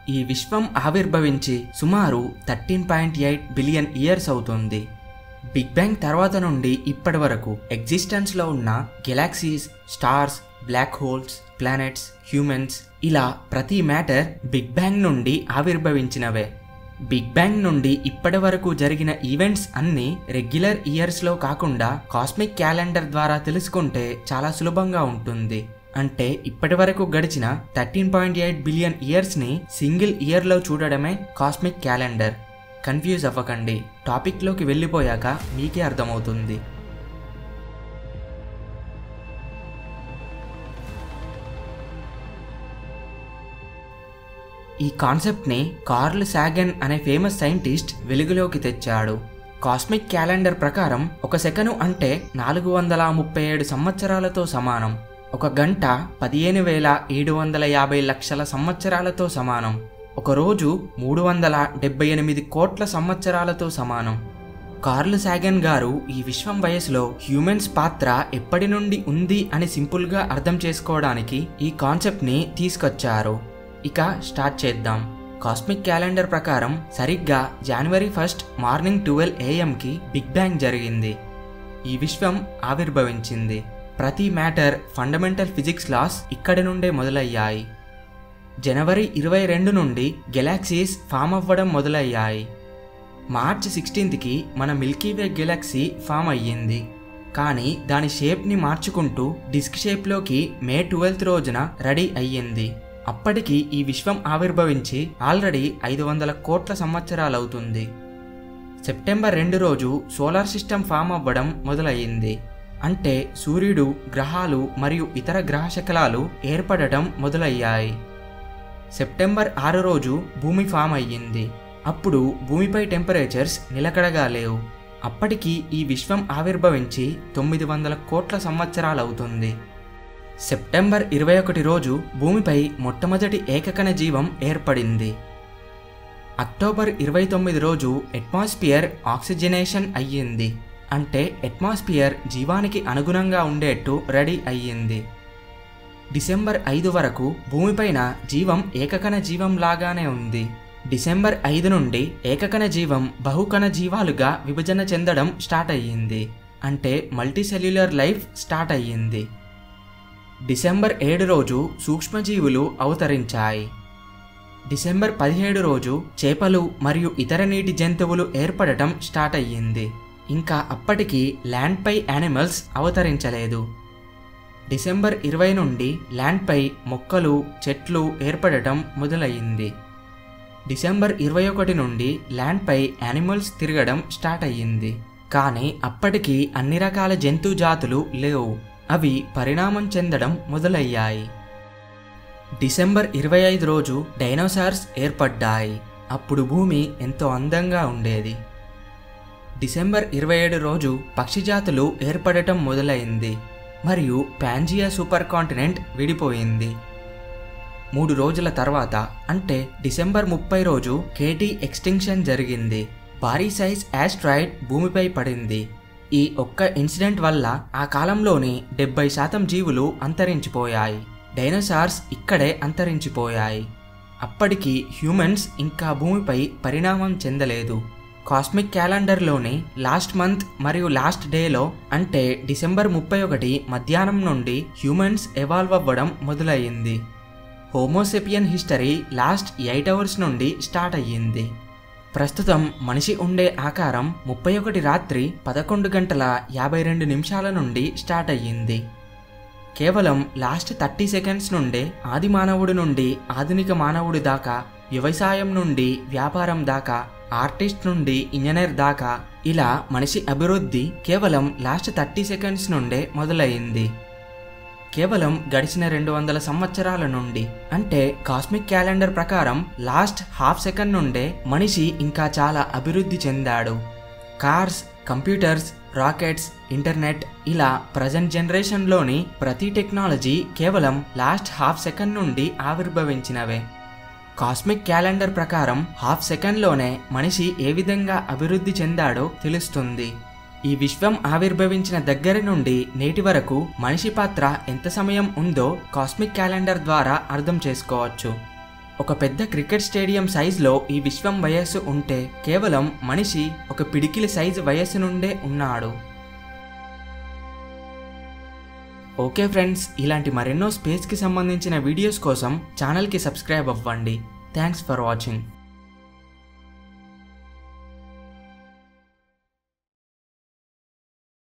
ఈ విశ్వం ఆవిర్భవించి సుమారు thirteen point eight billion years అవుతుంది బిగ్ బ్యాంగ్ తర్వాత నుండి ఇప్పటి వరకు ఎగ్జిస్టెన్స్లో ఉన్న galaxies stars black holes planets humans ఇలా ప్రతి మ్యాటర్ బిగ్ బ్యాంగ్ నుండి ఆవిర్భవించినవే బిగ్ బ్యాంగ్ నుండి ఇప్పటి వరకు జరిగిన ఈవెంట్స్ అన్నీ రెగ్యులర్ ఇయర్స్లో కాకుండా కాస్మిక్ క్యాలెండర్ ద్వారా తెలుసుకుంటే చాలా సులభంగా ఉంటుంది అంటే ఇప్పటి వరకు గడిచిన థర్టీన్ పాయింట్ ఎయిట్ బిలియన్ ఇయర్స్ని సింగిల్ ఇయర్లో చూడడమే కాస్మిక్ క్యాలెండర్ కన్ఫ్యూజ్ అవ్వకండి టాపిక్లోకి వెళ్ళిపోయాక మీకే అర్థమవుతుంది ఈ కాన్సెప్ట్ని కార్ల్ సాగన్ అనే ఫేమస్ సైంటిస్ట్ వెలుగులోకి తెచ్చాడు కాస్మిక్ క్యాలెండర్ ప్రకారం ఒక సెకను అంటే నాలుగు వందల ముప్పై ఏడు సంవత్సరాలతో సమానం ఒక గంట పదిహేను వేల ఏడు వందల యాభై లక్షల సంవత్సరాలతో సమానం ఒక రోజు మూడు వందల డెబ్బై ఎనిమిది కోట్ల సంవత్సరాలతో సమానం కార్ల్ సాగన్ గారు ఈ విశ్వం వయసులో హ్యూమన్స్ పాత్ర ఎప్పటి నుండి ఉంది అని సింపుల్గా అర్థం చేసుకోవడానికి ఈ కాన్సెప్ట్ని తీసుకొచ్చారు ఇక స్టార్ట్ చేద్దాం కాస్మిక్ క్యాలెండర్ ప్రకారం సరిగ్గా జనవరి ఫస్ట్ మార్నింగ్ ట్వెల్వ్ ఏఎంకి బిగ్ బ్యాంగ్ జరిగింది ఈ విశ్వం ఆవిర్భవించింది ప్రతి మ్యాటర్ ఫండమెంటల్ ఫిజిక్స్ లాస్ ఇక్కడి నుండే మొదలయ్యాయి జనవరి ఇరవై రెండు నుండి గెలాక్సీస్ ఫామ్ అవ్వడం మొదలయ్యాయి మార్చ్ సిక్స్టీన్త్కి మన మిల్కీవే గెలాక్సీ ఫామ్ అయ్యింది కానీ దాని షేప్ని మార్చుకుంటూ డిస్క్ షేప్లోకి మే ట్వెల్త్ రోజున రెడీ అయ్యింది అప్పటికి ఈ విశ్వం ఆవిర్భవించి ఆల్రెడీ ఐదు వందల కోట్ల సంవత్సరాలవుతుంది సెప్టెంబర్ రెండు రోజు సోలార్ సిస్టమ్ ఫామ్ అవ్వడం మొదలయ్యింది అంటే సూర్యుడు గ్రహాలు మరియు ఇతర గ్రహ శకలాలు ఏర్పడటం మొదలయ్యాయి సెప్టెంబర్ ఆరు రోజు భూమి ఫామ్ అయ్యింది అప్పుడు భూమిపై టెంపరేచర్స్ నిలకడగా లేవు అప్పటికి ఈ విశ్వం ఆవిర్భవించి తొమ్మిది వందల కోట్ల సంవత్సరాలవుతుంది సెప్టెంబర్ ఇరవై ఒకటి రోజు భూమిపై మొట్టమొదటి ఏకకణ జీవం ఏర్పడింది అక్టోబర్ ఇరవై తొమ్మిది రోజు అట్మాస్ఫియర్ ఆక్సిజనేషన్ అయ్యింది అంటే అట్మాస్ఫియర్ జీవానికి అనుగుణంగా ఉండేట్టు రెడీ అయ్యింది డిసెంబర్ ఐదు వరకు భూమిపైన జీవం ఏకకణ జీవం లాగానే ఉంది డిసెంబర్ ఐదు నుండి ఏకకణ జీవం బహుకణ జీవాలుగా విభజన చెందడం స్టార్ట్ అయ్యింది అంటే మల్టీసెల్యులర్ లైఫ్ స్టార్ట్ అయ్యింది డిసెంబర్ ఏడు రోజు సూక్ష్మజీవులు అవతరించాయి డిసెంబర్ పదిహేడు రోజు చేపలు మరియు ఇతర నీటి జంతువులు ఏర్పడటం స్టార్ట్ అయ్యింది ఇంకా అప్పటికి ల్యాండ్పై యానిమల్స్ అవతరించలేదు డిసెంబర్ ఇరవై నుండి ల్యాండ్పై మొక్కలు చెట్లు ఏర్పడటం మొదలయ్యింది డిసెంబర్ ఇరవై ఒకటి నుండి ల్యాండ్పై యానిమల్స్ తిరగడం స్టార్ట్ అయ్యింది కానీ అప్పటికి అన్ని రకాల జంతు జాతులు లేవు అవి పరిణామం చెందడం మొదలయ్యాయి డిసెంబర్ ఇరవై ఐదు రోజు డైనోసార్స్ ఏర్పడ్డాయి అప్పుడు భూమి ఎంతో అందంగా ఉండేది డిసెంబర్ ఇరవై ఏడు రోజు పక్షి జాతులు ఏర్పడటం మొదలైంది మరియు పాంజియా సూపర్ కాంటినెంట్ విడిపోయింది మూడు రోజుల తర్వాత అంటే డిసెంబర్ ముప్పై రోజు కేటీ ఎక్స్టింక్షన్ జరిగింది భారీ సైజ్ యాస్ట్రాయిడ్ భూమిపై పడింది ఈ ఒక్క ఇన్సిడెంట్ వల్ల ఆ కాలంలోని డెబ్బై శాతం జీవులు అంతరించిపోయాయి డైనోసార్స్ ఇక్కడే అంతరించిపోయాయి అప్పటికి హ్యూమన్స్ ఇంకా భూమిపై పరిణామం చెందలేదు కాస్మిక్ క్యాలెండర్లోని లాస్ట్ మంత్ మరియు లాస్ట్ డేలో అంటే డిసెంబర్ ముప్పై ఒకటి మధ్యాహ్నం నుండి హ్యూమన్స్ ఎవాల్వ్ అవ్వడం మొదలయ్యింది homo sapien history last eight hours నుండి స్టార్ట్ అయ్యింది ప్రస్తుతం మనిషి ఉండే ఆకారం ముప్పై ఒకటి రాత్రి పదకొండు గంటల యాభై రెండు నిమిషాల నుండి స్టార్ట్ అయ్యింది కేవలం లాస్ట్ థర్టీ సెకండ్స్ నుండే ఆది మానవుడి నుండి ఆధునిక మానవుడి దాకా వ్యవసాయం నుండి వ్యాపారం దాకా ఆర్టిస్ట్ నుండి ఇంజనీర్ దాకా ఇలా మనిషి అభివృద్ధి కేవలం లాస్ట్ థర్టీ సెకండ్స్ నుండే మొదలైంది కేవలం గడిచిన రెండు వందల సంవత్సరాల నుండి అంటే కాస్మిక్ క్యాలెండర్ ప్రకారం లాస్ట్ హాఫ్ సెకండ్ నుండే మనిషి ఇంకా చాలా అభివృద్ధి చెందాడు కార్స్ కంప్యూటర్స్ రాకెట్స్ ఇంటర్నెట్ ఇలా ప్రజెంట్ జనరేషన్లోని ప్రతి టెక్నాలజీ కేవలం లాస్ట్ హాఫ్ సెకండ్ నుండి ఆవిర్భవించినవే కాస్మిక్ క్యాలెండర్ ప్రకారం హాఫ్ సెకండ్లోనే మనిషి ఏ విధంగా అభివృద్ధి చెందాడో తెలుస్తుంది ఈ విశ్వం ఆవిర్భవించిన దగ్గర నుండి నేటి వరకు మనిషి పాత్ర ఎంత సమయం ఉందో కాస్మిక్ క్యాలెండర్ ద్వారా అర్థం చేసుకోవచ్చు ఒక పెద్ద క్రికెట్ స్టేడియం సైజులో ఈ విశ్వం వయస్సు ఉంటే కేవలం మనిషి ఒక పిడికిలి సైజు వయస్సు నుండే ఉన్నాడు ఓకే ఫ్రెండ్స్ ఇలాంటి మరెన్నో స్పేస్కి సంబంధించిన వీడియోస్ కోసం ఛానల్కి సబ్స్క్రైబ్ అవ్వండి థ్యాంక్స్ ఫర్ వాచింగ్